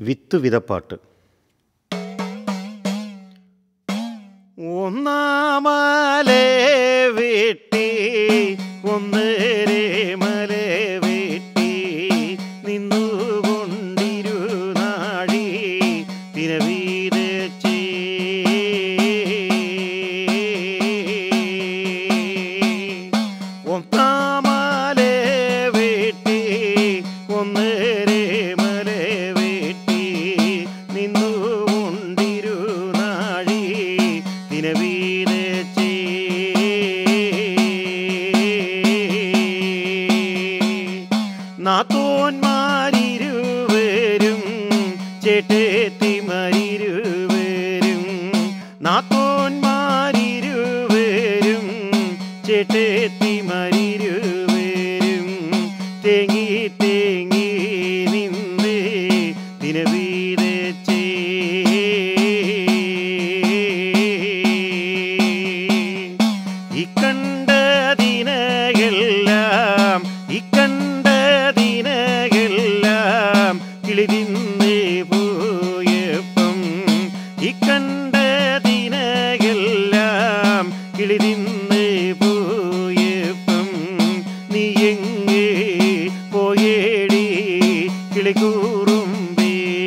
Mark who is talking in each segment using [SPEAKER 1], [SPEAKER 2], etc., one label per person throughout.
[SPEAKER 1] വിത്ത് വിതപ്പാട്ട് ഒന്നാമലെ വെട്ടി ഒന്നരേ മലെ വെട്ടി നിന്നുകൊണ്ടിരുനാഴി തിരവീതച്ചേ ഒന്നാമലെ വെട്ടി ഒന്നരേ മലെ വെട്ടി നിന്നുകൊണ്ടിരുനാഴി ദിനവീതച്ചേ നാത്തോന്മാരിരുവരും ചേട്ടേത്തിമാരിരുവരും നാത്തോന്മാരിരുവരും ചേട്ടേത്തിമാരിരുവരും തേങ്ങി തേങ്ങി നിന്നേ ദിനവീതച്ചേ ഇക്കണ്ട ദിനയെല്ലാം ഇക്കണ്ട ദിനയെല്ലാം കിളിതിന്നേ പോയപ്പം ഇക്കണ്ട ദിനയെല്ലാം കിളിതിന്നേ പോയപ്പം നീ എങ്ങേ പോയേടി കിളികൂറുമ്പേ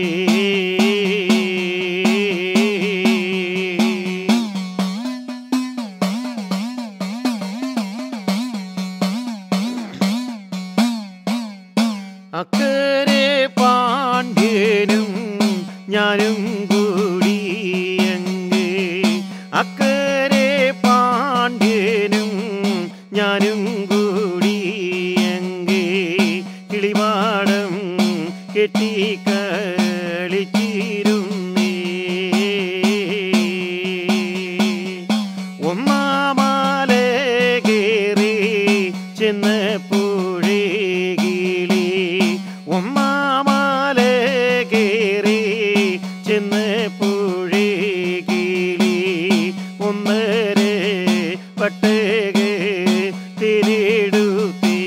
[SPEAKER 1] അക്കരെ പാണ്ഡ്യനും ഞാനും കൂടി അങ്ങേ അക്കരെ പാണ്ഡ്യനും ഞാനും കൂടി അങ്ങേ കിളിമാടം കെട്ടി കളിച്ചിരുന്നേ ഒന്നാമാലെ കേറി ചെന്നപ്പോഴേ കിളി ഒന്നാമാലെ കേറി ചെന്നപ്പോഴേ കിളി ഒന്നര പട്ടക തിരിടുത്തേ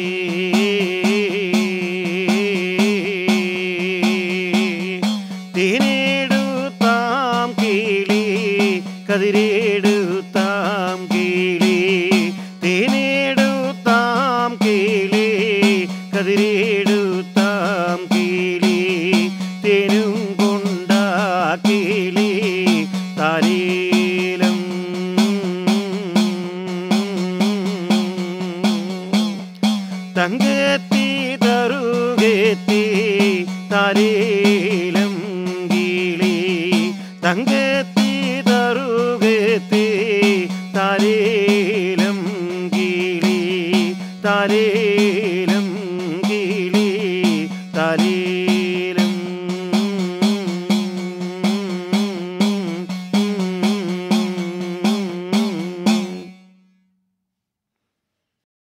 [SPEAKER 1] തിരിടുത്താം കിളി കതിരേടുത്താം കിളി തേനേടുത്താം കിളി കതിരേടുത്താം കിളി തേനും കൊണ്ടാ കിളി താരീലം തങ്കത്തി തരുകെത്തി താരീലം കിളി തങ്ക